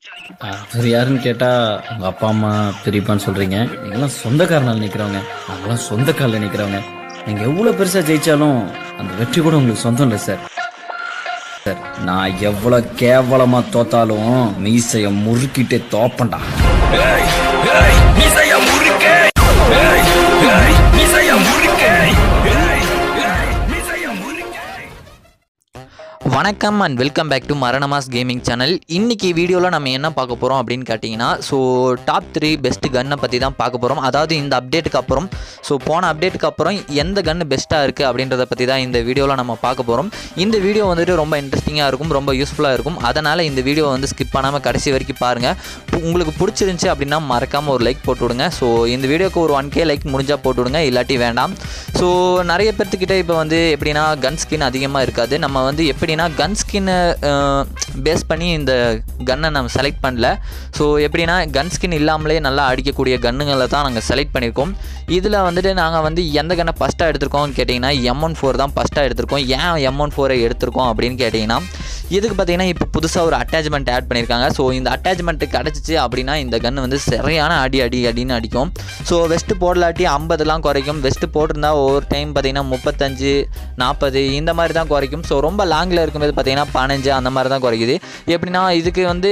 அவர் யாருன்னு கேட்டால் உங்கள் அப்பா அம்மா பெரியப்பான்னு சொல்கிறீங்க நீங்களாம் சொந்தக்காரனால் நிற்கிறவங்க நாங்களாம் சொந்த காலில் நிற்கிறவங்க நீங்கள் எவ்வளோ பெருசாக ஜெயிச்சாலும் அந்த வெற்றி கூட உங்களுக்கு சொந்தம் இல்லை சார் சார் நான் எவ்வளோ கேவலமாக தோத்தாலும் மீசையை முறுக்கிட்டே தோப்பண்டா வணக்கம் அண்ட் வெல்கம் பேக் டு மரணமாஸ் கேமிங் சேனல் இன்னைக்கு வீடியோவில் நம்ம என்ன பார்க்க போகிறோம் அப்படின்னு கேட்டிங்கன்னா ஸோ டாப் த்ரீ பெஸ்ட் கன்னை பற்றி தான் பார்க்க போகிறோம் அதாவது இந்த அப்டேட்டுக்கு அப்புறம் ஸோ போன அப்டேட்டுக்கு அப்புறம் எந்த கன்று பெஸ்ட்டாக இருக்குது அப்படின்றத பற்றி தான் இந்த வீடியோவில் நம்ம பார்க்க போகிறோம் இந்த வீடியோ வந்துட்டு ரொம்ப இன்ட்ரெஸ்டிங்காக இருக்கும் ரொம்ப யூஸ்ஃபுல்லாக இருக்கும் அதனால் இந்த வீடியோ வந்து ஸ்கிப் பண்ணாமல் கடைசி வரைக்கும் பாருங்கள் பு- உங்களுக்கு பிடிச்சிருந்துச்சி அப்படின்னா மறக்காமல் ஒரு லைக் போட்டு விடுங்க ஸோ இந்த வீடியோக்கு ஒரு ஒன் கே லைக் முடிஞ்சால் போட்டு விடுங்க இல்லாட்டி வேண்டாம் ஸோ நிறைய பேர்த்துக்கிட்ட இப்போ வந்து எப்படின்னா கன் ஸ்கின் அதிகமாக இருக்காது நம்ம வந்து எப்படின்னா கன் ஸ்கின்னை பேஸ் பண்ணி இந்த கன்னை நம்ம செலக்ட் பண்ணல ஸோ எப்படின்னா கன் ஸ்கின் இல்லாமலே நல்லா அடிக்கக்கூடிய கன்னுங்களை தான் நாங்கள் செலக்ட் பண்ணியிருக்கோம் இதில் வந்துட்டு நாங்கள் வந்து எந்த கன்னை ஃபஸ்ட்டாக எடுத்திருக்கோம்னு கேட்டிங்கன்னா எம் ஒன் ஃபோர் தான் ஃபஸ்ட்டாக எடுத்திருக்கோம் ஏன் எம் ஒன் ஃபோரை எடுத்திருக்கோம் அப்படின்னு கேட்டிங்கன்னா இதுக்கு பார்த்தீங்கன்னா இப்போ புதுசாக ஒரு அட்டாச்மெண்ட் ஆட் பண்ணியிருக்காங்க ஸோ இந்த அட்டாச்மெண்ட் கிடச்சிச்சு அப்படின்னா இந்த கன் வந்து சரியான அடி அடி அடின்னு அடிக்கும் ஸோ வெஸ்ட்டு போடலாட்டி ஐம்பதுலாம் குறைக்கும் வெஸ்ட்டு போட்டிருந்தா ஒவ்வொரு டைம் பார்த்தீங்கன்னா முப்பத்தஞ்சு நாற்பது இந்த மாதிரி தான் குறைக்கும் ஸோ ரொம்ப லாங்கில் இருக்கும்போது பார்த்தீங்கன்னா பதினஞ்சு அந்த மாதிரி தான் குறைக்குது எப்படின்னா இதுக்கு வந்து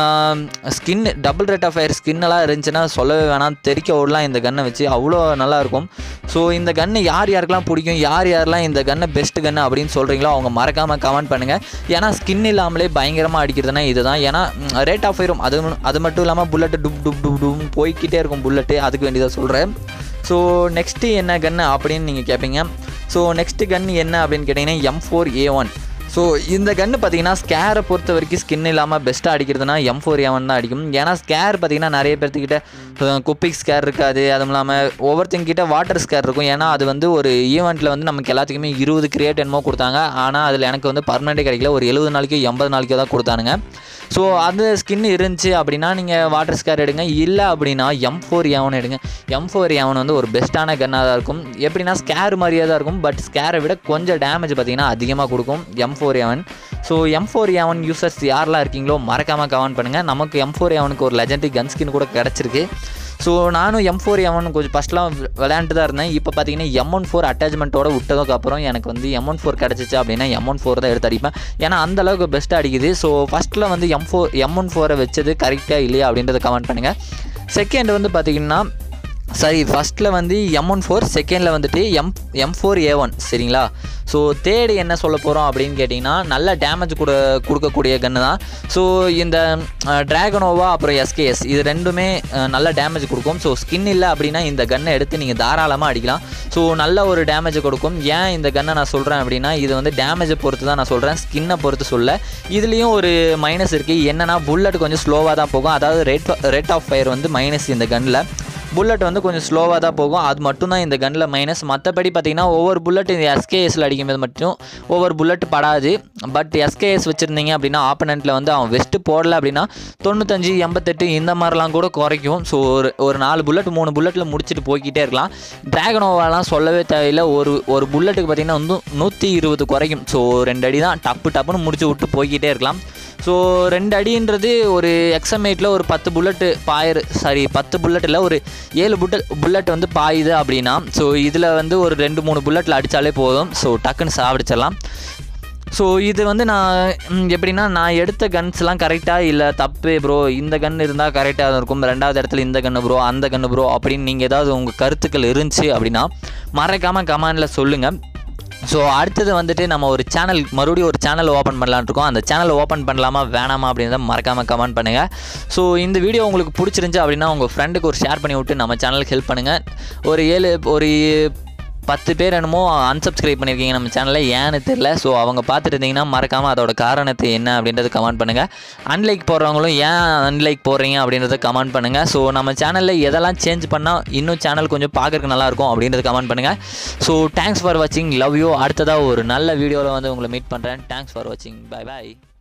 skin double rate of fire ஸ்கின்னெல்லாம் இருந்துச்சுன்னா சொல்லவே வேணாம் தெறிக்க ஓடலாம் இந்த கன்னை வச்சு அவ்வளோ நல்லாயிருக்கும் ஸோ இந்த கன்று யார் யாருக்கெல்லாம் பிடிக்கும் யார் யாரெல்லாம் இந்த கன்னை பெஸ்ட் கன்று அப்படின்னு சொல்கிறீங்களோ அவங்க மறக்காமல் கமெண்ட் பண்ணுங்கள் ஏன்னா ஸ்கின் இல்லாமலே பயங்கரமாக அடிக்கிறதுனா இதுதான் ஏன்னா ரேட் ஆஃப் ஃபயரும் அது அது மட்டும் இல்லாமல் புல்லட்டு டுப் டுப் டுப் டுப்னு போய்க்கிட்டே இருக்கும் புல்லட்டு அதுக்கு வேண்டியதாக சொல்கிறேன் ஸோ நெக்ஸ்ட்டு என்ன கன்று அப்படின்னு நீங்கள் கேட்பீங்க ஸோ நெக்ஸ்ட்டு கன் என்ன அப்படின்னு கேட்டிங்கன்னா M four A one so இந்த கன்று பார்த்தீங்கன்னா ஸ்கேரை பொறுத்த வரைக்கும் ஸ்கின் இல்லாமல் பெஸ்ட்டாக அடிக்கிறதுனா எம் ஃபோர் எவன் தான் அடிக்கும் ஏன்னா ஸ்கேர் பார்த்தீங்கன்னா நிறைய பேர்த்துக்கிட்ட குப்பிக் ஸ்கேர் இருக்காது அதுவும் இல்லாமல் ஒவ்வொருத்தங்கிட்ட வாட்டர் ஸ்கேர் இருக்கும் ஏன்னா அது வந்து ஒரு ஈவெண்ட்டில் வந்து நமக்கு எல்லாத்துக்குமே இருபது கிரியேட் என்னமோ கொடுத்தாங்க ஆனால் அதில் எனக்கு வந்து பர்மனெண்ட்டே கிடைக்கல ஒரு எழுபது நாளைக்கோ எண்பது நாளைக்கோ தான் கொடுத்தானுங்க ஸோ அந்த ஸ்கின் இருந்துச்சு அப்படின்னா நீங்கள் வாட்டர் ஸ்கேர் எடுங்க இல்லை அப்படின்னா எம் ஃபோர் எவன் எடுங்க எம் ஃபோர் எவன் வந்து ஒரு பெஸ்ட்டான கன்னாக தான் இருக்கும் எப்படின்னா ஸ்கேர் மாதிரியே தான் இருக்கும் பட் ஸ்கேரை விட கொஞ்சம் டேமேஜ் பார்த்தீங்கன்னா அதிகமாக கொடுக்கும் M four A one so M four A one users யாரெல்லாம் இருக்கீங்களோ மறக்காமல் கமெண்ட் பண்ணுங்கள் நமக்கு எம் ஃபோர் எவனுக்கு ஒரு லெஜெண்டரி கன் ஸ்கின் கூட கிடச்சிருக்கு ஸோ நானும் எம் ஃபோர் எவன் கொஞ்சம் ஃபஸ்ட்லாம் விளையாண்டு தான் இருந்தேன் இப்போ பார்த்தீங்கன்னா எம் ஒன் ஃபோர் அட்டாச்மெண்ட்டோட விட்டதுக்கு அப்புறம் எனக்கு வந்து எம் ஒன் ஃபோர் கிடச்சிச்சு அப்படின்னா எம் ஒன் ஃபோர் தான் எடுத்து அடிப்பேன் ஏன்னா அந்த அளவுக்கு பெஸ்ட்டாக அடிக்குது ஸோ ஃபஸ்ட்டில் வந்து எம் ஃபோர் எம் ஒன் ஃபோரை வச்சது கரெக்டாக இல்லையா அப்படின்றத கமெண்ட் பண்ணுங்கள் செகண்ட் வந்து பார்த்தீங்கன்னா சரி ஃபஸ்ட்டில் வந்து எம் ஒன் ஃபோர் செகண்டில் வந்துட்டு M M four A one சரிங்களா ஸோ தேர்டு என்ன சொல்ல போகிறோம் அப்படின்னு கேட்டிங்கன்னா நல்ல டேமேஜ் கூட கொடுக்கக்கூடிய கன்று தான் ஸோ இந்த ட்ராகனோவா அப்புறம் எஸ்கேஎஸ் இது ரெண்டுமே அஹ், நல்ல டேமேஜ் கொடுக்கும் ஸோ ஸ்கின் இல்லை அப்படின்னா இந்த கன்னை எடுத்து நீங்கள் தாராளமாக அடிக்கலாம் ஸோ நல்ல ஒரு டேமேஜ் கொடுக்கும் ஏன் இந்த கன்னை நான் சொல்கிறேன் அப்படின்னா இது வந்து டேமேஜை பொறுத்து தான் நான் சொல்கிறேன் ஸ்கின்னை பொறுத்து சொல்ல இதுலேயும் ஒரு மைனஸ் இருக்குது என்னென்னா புல்லட் கொஞ்சம் ஸ்லோவாக தான் போகும் அதாவது ரேட் ரேட் ஆஃப் ஃபயர் வந்து மைனஸ் இந்த கன்னில் புல்லட் வந்து கொஞ்சம் ஸ்லோவாக தான் போகும் அது மட்டும் தான் இந்த கன்னில் மைனஸ் மற்றபடி பார்த்தீங்கன்னா ஒவ்வொரு புல்லட் இந்த எஸ்கேஎஸில் அடிக்கும்போது மட்டும் ஒவ்வொரு புல்லட் படாது பட் எஸ்கேஎஸ் வச்சுருந்தீங்க அப்படின்னா ஆப்பனண்ட்டில் வந்து அவன் வெஸ்ட்டு போடல அப்படின்னா தொண்ணூத்தஞ்சு எண்பத்தெட்டு இந்த மாதிரிலாம் கூட குறைக்கும் ஸோ ஒரு ஒரு நாலு புல்லட் மூணு புல்லட்டில் முடிச்சுட்டு போய்க்கிட்டே இருக்கலாம் டிராகனோவாலாம் சொல்லவே தேவையில்லை ஒரு ஒரு புல்லட்டுக்கு பார்த்தீங்கன்னா வந்து நூற்றி இருபது குறைக்கும் ஸோ ரெண்டு அடி தான் டப்பு டப்புன்னு முடிச்சு விட்டு போய்க்கிட்டே இருக்கலாம் ஸோ ரெண்டு அடின்றது ஒரு எக்ஸமேட்டில் ஒரு பத்து புல்லட்டு பாயிரு சாரி பத்து புல்லட்டில் ஒரு ஏழு புல்லட் புல்லட் வந்து பாயுது அப்படின்னா ஸோ இதில் வந்து ஒரு ரெண்டு மூணு புல்லட்டில் அடித்தாலே போதும் ஸோ டக்குன்னு சாவடிச்சிடலாம் ஸோ இது வந்து நான் ம், எப்படின்னா நான் எடுத்த கன்ஸ்லாம் கரெக்டாக இல்லை தப்பு ப்ரோ இந்த கன் இருந்தால் கரெக்டாக இருக்கும் ரெண்டாவது இடத்துல இந்த கன்று ப்ரோ அந்த கன்று ப்ரோ அப்படின்னு நீங்கள் ஏதாவது உங்கள் கருத்துக்கள் இருந்துச்சு அப்படின்னா மறக்காமல் கமெண்டில் சொல்லுங்கள் ஸோ அடுத்தது வந்துட்டு நம்ம ஒரு சேனல் மறுபடியும் ஒரு சேனல் ஓப்பன் பண்ணலான்னு இருக்கோம் அந்த சேனல் ஓப்பன் பண்ணலாமா வேணாமா அப்படின்றத மறக்காமல் கமெண்ட் பண்ணுங்கள் ஸோ இந்த வீடியோ உங்களுக்கு பிடிச்சிருந்துச்சி அப்படின்னா உங்கள் ஃப்ரெண்டுக்கு ஒரு ஷேர் பண்ணி விட்டு நம்ம சேனலுக்கு ஹெல்ப் பண்ணுங்கள் ஒரு ஏழு ஒரு பத்து பேர் என்னமோ unsubscribe பண்ணியிருக்கீங்க நம்ம சேனலில் ஏன்னு தெரில ஸோ அவங்க பார்த்துட்டு இருந்தீங்கன்னா மறக்காமல் அதோட காரணத்தை என்ன அப்படின்றத கமெண்ட் பண்ணுங்கள் அன்லைக் போடுறவங்களும் ஏன் அன்லைக் போடுறீங்க அப்படின்றத கமெண்ட் பண்ணுங்கள் ஸோ நம்ம சேனலில் எதெல்லாம் சேஞ்ச் பண்ணால் இன்னும் சேனல் கொஞ்சம் பார்க்கறதுக்கு நல்லாயிருக்கும் அப்படின்றத கமெண்ட் பண்ணுங்கள் ஸோ தேங்க்ஸ் ஃபார் வாட்சிங் லவ் யூ அடுத்ததாக ஒரு நல்ல வீடியோவில் வந்து உங்களை மீட் பண்ணுறேன் தேங்க்ஸ் ஃபார் வாட்சிங் பை பாய்